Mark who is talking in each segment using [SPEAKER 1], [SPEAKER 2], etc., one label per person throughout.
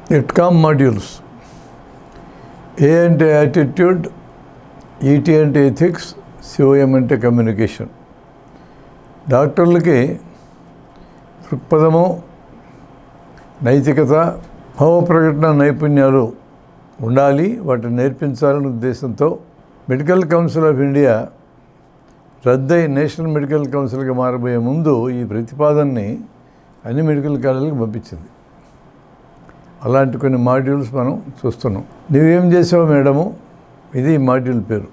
[SPEAKER 1] ఇట్కామ్ modules ఏ అంటే attitude E T అంటే ethics C O M అంటే కమ్యూనికేషన్ డాక్టర్లకి దృక్పథము నైతికత భావ ప్రకటన నైపుణ్యాలు ఉండాలి వాటిని నేర్పించాలనే ఉద్దేశంతో మెడికల్ కౌన్సిల్ ఆఫ్ ఇండియా రద్దయి నేషనల్ మెడికల్ కౌన్సిల్గా మారబోయే ముందు ఈ ప్రతిపాదనని అన్ని మెడికల్ కాలేజీలకు పంపించింది అలాంటి కొన్ని మాడ్యూల్స్ మనం చూస్తున్నాం నువ్వేం చేసావు మేడము ఇది ఈ మాడ్యూల్ పేరు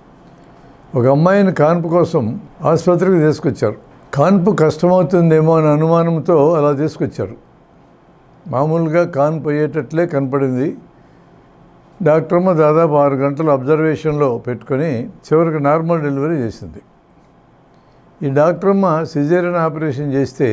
[SPEAKER 1] ఒక అమ్మాయిని కాన్పు కోసం ఆసుపత్రికి తీసుకొచ్చారు కాన్పు కష్టమవుతుందేమో అనే అనుమానంతో అలా తీసుకొచ్చారు మామూలుగా కాన్పు అయ్యేటట్లే కనపడింది డాక్టర్ అమ్మ దాదాపు ఆరు గంటలు అబ్జర్వేషన్లో పెట్టుకొని చివరికి నార్మల్ డెలివరీ చేసింది ఈ డాక్టర్ అమ్మ సిజేరియన్ ఆపరేషన్ చేస్తే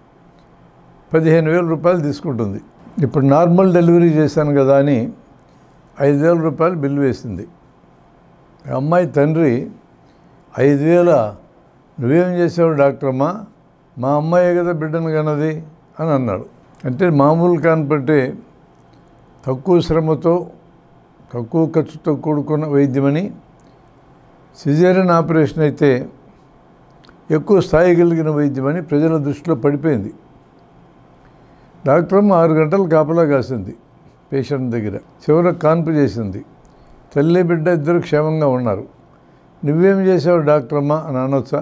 [SPEAKER 1] పదిహేను వేల రూపాయలు తీసుకుంటుంది ఇప్పుడు నార్మల్ డెలివరీ చేశాను కదా అని ఐదు వేల రూపాయలు బిల్లు వేసింది ఆ అమ్మాయి తండ్రి ఐదు వేల నువ్వేం చేసావు డాక్టర్ అమ్మ మా అమ్మాయి కదా బిడ్డను కన్నది అని అన్నాడు అంటే మామూలు కాన్పట్టే తక్కువ శ్రమతో తక్కువ ఖర్చుతో కూడుకున్న వైద్యమని సిజేరియన్ ఆపరేషన్ అయితే ఎక్కువ స్థాయి కలిగిన వైద్యమని ప్రజల దృష్టిలో పడిపోయింది డాక్టర్ అమ్మ ఆరు గంటలు కాపలా కాసింది పేషెంట్ దగ్గర చివరికి కాన్పు చేసింది తల్లి బిడ్డ ఇద్దరు క్షేమంగా ఉన్నారు నువ్వేం చేసావు డాక్టర్ అమ్మ అని అనొచ్చా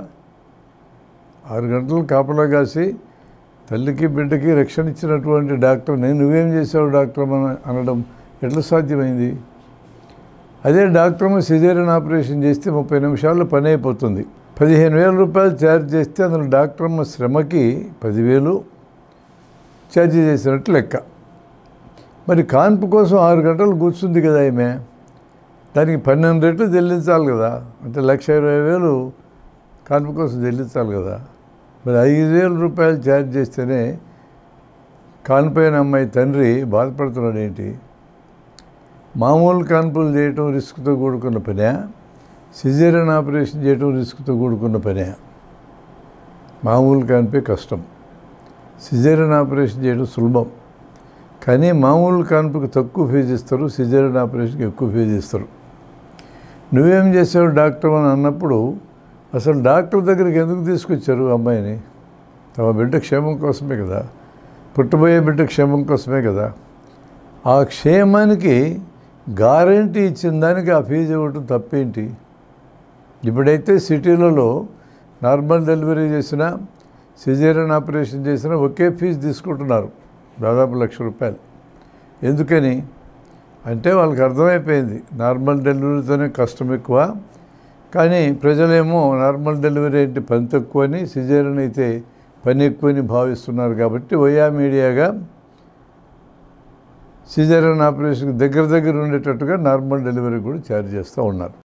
[SPEAKER 1] ఆరు గంటలు కాపలా కాసి తల్లికి బిడ్డకి రక్షణ ఇచ్చినటువంటి డాక్టర్ని నువ్వేం చేసావు డాక్టర్ అమ్మ అనడం ఎట్లా సాధ్యమైంది అదే డాక్టర్ అమ్మ సిజేరియన్ ఆపరేషన్ చేస్తే ముప్పై నిమిషాల్లో పని అయిపోతుంది పదిహేను వేల రూపాయలు ఛార్జ్ చేస్తే అందులో డాక్టర్ అమ్మ శ్రమకి పదివేలు ఛార్జ్ చేసినట్టు లెక్క మరి కాన్పు కోసం ఆరు గంటలు కూర్చుంది కదా ఈమె దానికి పన్నెండు రెట్లు చెల్లించాలి కదా అంటే లక్ష ఇరవై వేలు కాన్పు కోసం చెల్లించాలి కదా మరి ఐదు వేల రూపాయలు ఛార్జ్ చేస్తేనే కాన్పోయిన అమ్మాయి తండ్రి బాధపడుతున్నాడు ఏంటి మామూలు కాన్పులు చేయటం రిస్క్తో కూడుకున్న పనే సిజేరియన్ ఆపరేషన్ చేయటం రిస్క్తో కూడుకున్న పనే మామూలు కాన్పే కష్టం సిజేరియన్ ఆపరేషన్ చేయడం సులభం కానీ మామూలు కాన్పుకి తక్కువ ఫీజు ఇస్తారు సిజేరియన్ ఆపరేషన్కి ఎక్కువ ఫీజు ఇస్తారు నువ్వేం చేసావు డాక్టర్ అని అన్నప్పుడు అసలు డాక్టర్ దగ్గరికి ఎందుకు తీసుకొచ్చారు అమ్మాయిని తమ బిడ్డ క్షేమం కోసమే కదా పుట్టబోయే బిడ్డ క్షేమం కోసమే కదా ఆ క్షేమానికి గ్యారంటీ ఇచ్చిన దానికి ఆ ఫీజు ఇవ్వటం తప్పేంటి ఇప్పుడైతే సిటీలలో నార్మల్ డెలివరీ చేసిన సిజేరియన్ ఆపరేషన్ చేసిన ఒకే ఫీజు తీసుకుంటున్నారు దాదాపు లక్ష రూపాయలు ఎందుకని అంటే వాళ్ళకి అర్థమైపోయింది నార్మల్ డెలివరీతోనే కష్టం ఎక్కువ కానీ ప్రజలేమో నార్మల్ డెలివరీ అంటే పని తక్కువ అని సిజేరియన్ అయితే పని ఎక్కువని భావిస్తున్నారు కాబట్టి వయా మీడియాగా సిజేరియన్ ఆపరేషన్కి దగ్గర దగ్గర ఉండేటట్టుగా నార్మల్ డెలివరీ కూడా ఛార్జ్ చేస్తూ ఉన్నారు